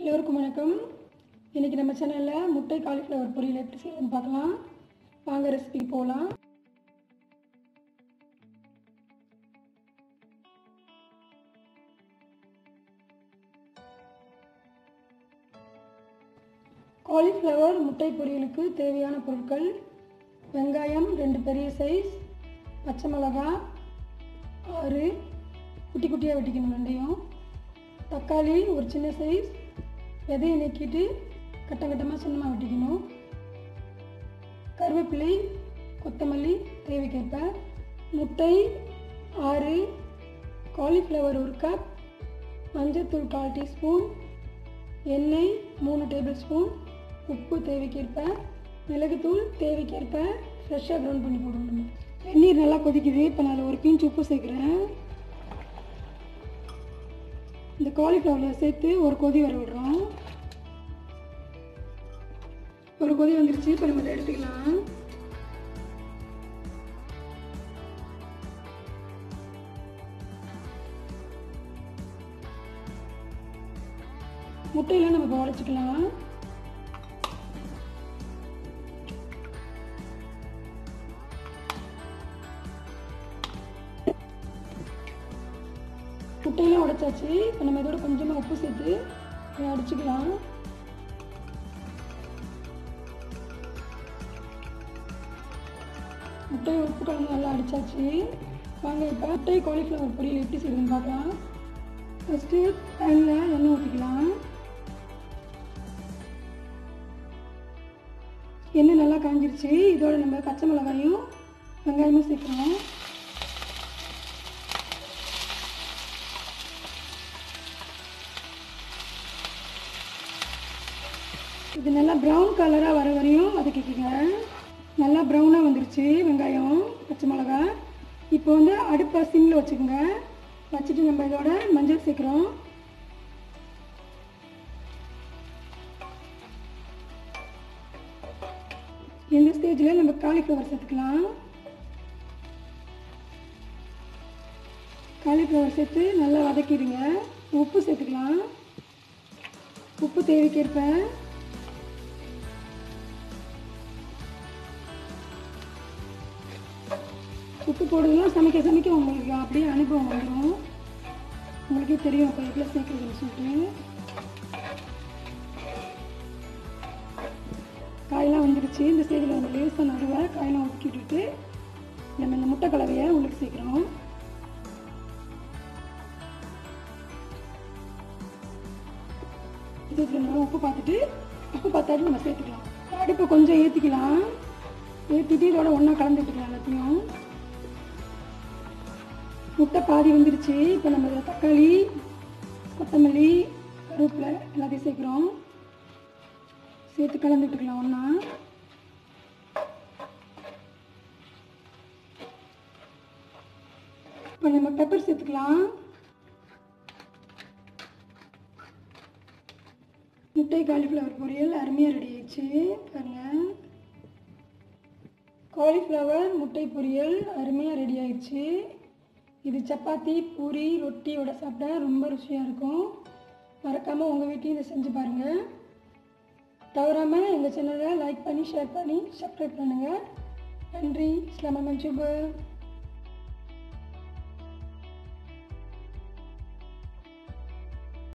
எல்லோருக்கும் வணக்கம் இன்றைக்கி நம்ம சேனலில் முட்டை காலிஃப்ளவர் பொரியல் எப்படி செய்யணும்னு பார்க்கலாம் வாங்க ரெசிபிக்கு போகலாம் காலிஃப்ளவர் முட்டை பொரியலுக்கு தேவையான பொருட்கள் வெங்காயம் ரெண்டு பெரிய சைஸ் பச்சை மிளகாய் ஆறு குட்டி குட்டியாக வெட்டிக்கணும் ரெண்டையும் தக்காளி ஒரு சின்ன சைஸ் விதையை நீக்கிட்டு கட்டம் கட்டமாக சின்னமாக வெட்டிக்கணும் கருவேப்பிலை கொத்தமல்லி தேவைக்கேற்ப முட்டை ஆறு காலிஃப்ளவர் ஒரு கப் மஞ்சத்தூள் கால் டீஸ்பூன் எண்ணெய் மூணு டேபிள் ஸ்பூன் உப்பு தேவைக்கேற்ப மிளகுத்தூள் தேவைக்கேற்ப ஃப்ரெஷ்ஷாக க்ரௌண்ட் பண்ணி போடணும் வெந்நீர் நல்லா கொதிக்குது இப்போ நான் அதில் ஒரு பிஞ்ச் உப்பு சேர்க்குறேன் இந்த காலிஃப்ளவரில் சேர்த்து ஒரு கொதி வர விடுறோம் ஒரு கொதி வந்துருச்சு இப்போ நம்ம இதை எடுத்துக்கலாம் முட்டையெல்லாம் நம்ம இப்போ உடச்சிக்கலாம் முட்டையெல்லாம் உடைச்சாச்சு இப்போ நம்ம இதோட கொஞ்சமாக உப்பு சேர்த்து இதை அடிச்சுக்கலாம் முட்டை உப்பு கலந்து நல்லா அடிச்சாச்சு வாங்க இப்போ முட்டை காலிஃப்ளவர் பொரியல் எப்படி செய்யுதுன்னு பார்க்கலாம் ஃபஸ்ட்டு பேனில் எண்ணெய் ஊற்றிக்கலாம் எண்ணெய் நல்லா காஞ்சிருச்சு இதோட நம்ம பச்சை மிளகாயும் வெங்காயமும் சேர்க்குறோம் இது நல்லா ப்ரௌன் கலராக வர வரையும் வதக்கிக்கோங்க நல்லா ப்ரௌனாக வந்துருச்சு வெங்காயம் பச்சை மிளகா இப்போ வந்து அடுப்பை சிம்மில் வச்சுக்கோங்க வச்சுட்டு நம்ம இதோட மஞ்சள் சேர்க்குறோம் இந்த ஸ்டேஜில் நம்ம காலிஃப்ளவர் சேர்த்துக்கலாம் காலிஃப்ளவர் சேர்த்து நல்லா வதக்கிடுங்க உப்பு சேர்த்துக்கலாம் உப்பு தேவைக்கேற்ப உப்பு போடுறதுலாம் சமைக்க சமைக்க உங்களுக்கு அப்படியே அனுபவம் வந்துடும் உங்களுக்கே தெரியும் இப்போ எவ்வளோ சேர்க்குறதுன்னு சொல்லிட்டு காயெல்லாம் வந்துருச்சு இந்த ஸ்டேஜில் வந்து லேசாக நடுவை காயெல்லாம் ஒதுக்கி விட்டுட்டு நம்ம இந்த முட்டை கலவையை உள்ளுக்கு சேர்க்குறோம் ஸ்டேஜில் நம்ம உப்பு பார்த்துட்டு உப்பு பார்த்தாட்டு நம்ம சேர்த்துக்கலாம் அடுப்பை கொஞ்சம் ஏற்றிக்கலாம் ஏற்றிட்டு இதோட ஒன்றா கலந்து விட்டுக்கலாம் எல்லாத்தையும் முட்டை பாதி வந்துருச்சு இப்போ நம்ம இதில் தக்காளி கொத்தமல்லி கருவேப்பிலை எல்லாத்தையும் சேர்க்குறோம் சேர்த்து கலந்து விட்டுக்கலாம் ஒன்றா இப்போ நம்ம பெப்பர் சேர்த்துக்கலாம் முட்டை காலிஃப்ளவர் பொரியல் அருமையாக ரெடி ஆயிடுச்சு பாருங்கள் காலிஃப்ளவர் முட்டை பொரியல் அருமையாக ரெடி ஆயிடுச்சு இது சப்பாத்தி பூரி ரொட்டியோட சாப்பிட்டா ரொம்ப ருசியாக இருக்கும் மறக்காமல் உங்கள் வீட்டையும் இதை செஞ்சு பாருங்கள் தவறாமல் எங்கள் சேனலை லைக் பண்ணி ஷேர் பண்ணி சப்ஸ்கிரைப் பண்ணுங்கள் நன்றி இஸ்லாமா மன்சூபர்